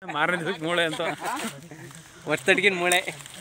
ಮಾರನೇ ದಿವಸಕ್ಕೆ ಮೂಳೆ ಅಂತ ಒತ್ತಡ್ಗಿನ ಮೂಳೆ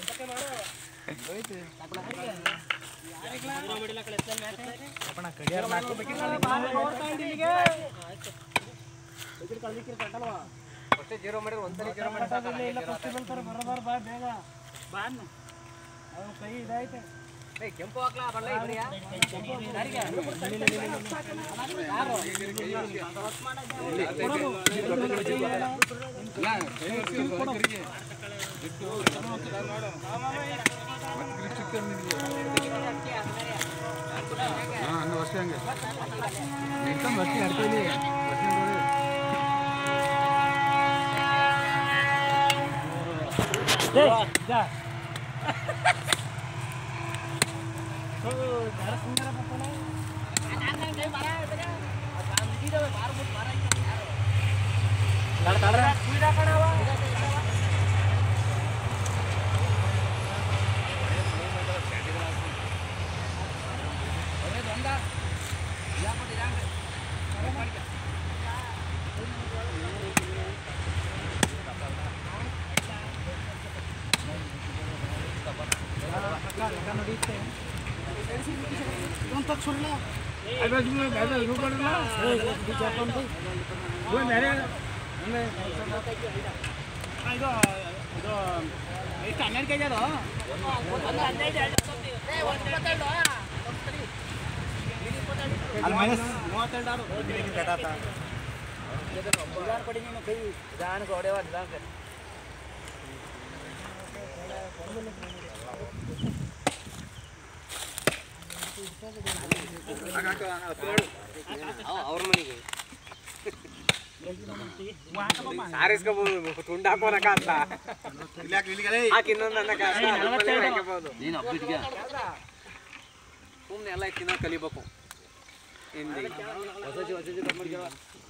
ಅವ್ರ ಮನೆಗೆ ಸಾರಿಸ್ಕೋಬಹುದು ತುಂಡು ಹಾಕೋನಕ ಅಂತ ಹಾಕಿ ಇನ್ನೊಂದು ಅನ್ನಕ ಹಾಕಬಹುದು ಸುಮ್ಮನೆ ಎಲ್ಲ ತಿನ್ನೋ ಕಲಿಬೇಕು ಹಿಂದಿ ಹೊಸ ಹೊಸ